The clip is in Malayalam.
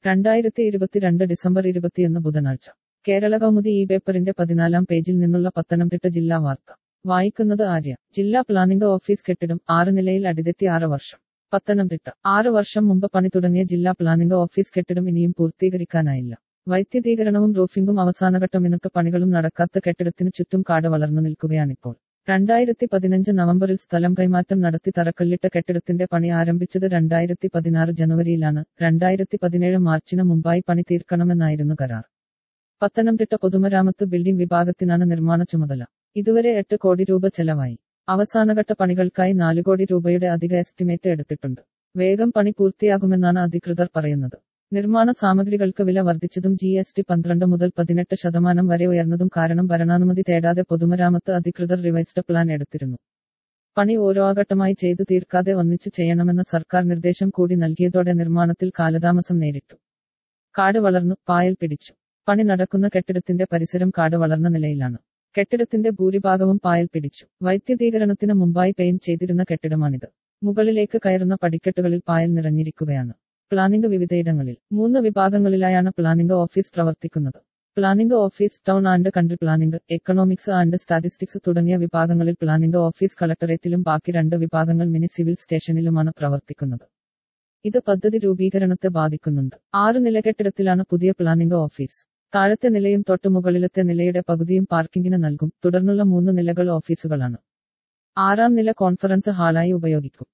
രണ്ടായിരത്തി ഇരുപത്തിരണ്ട് ഡിസംബർ ഇരുപത്തിയൊന്ന് ബുധനാഴ്ച കേരള കൗമുദി ഈ പേപ്പറിന്റെ പതിനാലാം പേജിൽ നിന്നുള്ള പത്തനംതിട്ട ജില്ലാ വാർത്ത വായിക്കുന്നത് ആര്യ ജില്ലാ പ്ലാനിംഗ് ഓഫീസ് കെട്ടിടം ആറ് നിലയിൽ അടിതെത്തി ആറ് വർഷം പത്തനംതിട്ട ആറ് വർഷം മുമ്പ് പണി തുടങ്ങിയ ജില്ലാ പ്ലാനിംഗ് ഓഫീസ് കെട്ടിടം ഇനിയും പൂർത്തീകരിക്കാനായില്ല വൈദ്യുതീകരണവും റൂഫിംഗും അവസാനഘട്ട മിനുക്ക് പണികളും നടക്കാത്ത കെട്ടിടത്തിന് ചുറ്റും കാട് വളർന്നു നിൽക്കുകയാണിപ്പോൾ രണ്ടായിരത്തി പതിനഞ്ച് നവംബറിൽ സ്ഥലം കൈമാറ്റം നടത്തി തറക്കല്ലിട്ട കെട്ടിടത്തിന്റെ പണി ആരംഭിച്ചത് രണ്ടായിരത്തി പതിനാറ് ജനുവരിയിലാണ് രണ്ടായിരത്തി പതിനേഴ് മാർച്ചിന് മുമ്പായി പണി തീർക്കണമെന്നായിരുന്നു കരാർ പത്തനംതിട്ട പൊതുമരാമത്ത് ബിൽഡിംഗ് വിഭാഗത്തിനാണ് നിർമ്മാണ ചുമതല ഇതുവരെ എട്ട് കോടി രൂപ ചെലവായി അവസാനഘട്ട പണികൾക്കായി നാല് കോടി രൂപയുടെ അധിക എസ്റ്റിമേറ്റ് എടുത്തിട്ടുണ്ട് വേഗം പണി പൂർത്തിയാകുമെന്നാണ് അധികൃതർ പറയുന്നത് നിർമ്മാണ സാമഗ്രികൾക്ക് വില വർദ്ധിച്ചതും ജി എസ് ടി പന്ത്രണ്ട് മുതൽ പതിനെട്ട് ശതമാനം വരെ ഉയർന്നതും കാരണം ഭരണാനുമതി തേടാതെ പൊതുമരാമത്ത് അധികൃതർ റിവൈസ്ഡ് പ്ലാൻ എടുത്തിരുന്നു പണി ഓരോ ഘട്ടമായി ചെയ്തു തീർക്കാതെ ഒന്നിച്ച് ചെയ്യണമെന്ന സർക്കാർ നിർദ്ദേശം കൂടി നൽകിയതോടെ നിർമ്മാണത്തിൽ കാലതാമസം നേരിട്ടു കാട് വളർന്നു പായൽ പിടിച്ചു പണി നടക്കുന്ന കെട്ടിടത്തിന്റെ പരിസരം കാട് വളർന്ന നിലയിലാണ് കെട്ടിടത്തിന്റെ ഭൂരിഭാഗവും പായൽ പിടിച്ചു വൈദ്യുതീകരണത്തിന് മുമ്പായി പെയിന്റ് ചെയ്തിരുന്ന കെട്ടിടമാണിത് മുകളിലേക്ക് കയറുന്ന പടിക്കെട്ടുകളിൽ പായൽ നിറഞ്ഞിരിക്കുകയാണ് പ്ലാനിംഗ് വിവിധയിടങ്ങളിൽ മൂന്ന് വിഭാഗങ്ങളിലായാണ് പ്ലാനിംഗ് ഓഫീസ് പ്രവർത്തിക്കുന്നത് planning office town and country planning economics and statistics തുടങ്ങിയ വിഭാഗങ്ങളിൽ പ്ലാനിംഗ് ഓഫീസ് കളക്ടറേറ്റിലും ബാക്കി രണ്ട് വിഭാഗങ്ങൾ മിനി സിവിൽ സ്റ്റേഷനിലുമാണ് പ്രവർത്തിക്കുന്നത് ഇത് പദ്ധതി രൂപീകരണത്തെ ബാധിക്കുന്നുണ്ട് ആറ് നില കെട്ടിടത്തിലാണ് പുതിയ പ്ലാനിംഗ് ഓഫീസ് താഴത്തെ നിലയും തൊട്ടുമുകളിലത്തെ നിലയുടെ പകുതിയും പാർക്കിംഗിന് നൽകും തുടർന്നുള്ള മൂന്ന് നിലകൾ ഓഫീസുകളാണ് ആറാം നില കോൺഫറൻസ് ഹാളായി ഉപയോഗിക്കും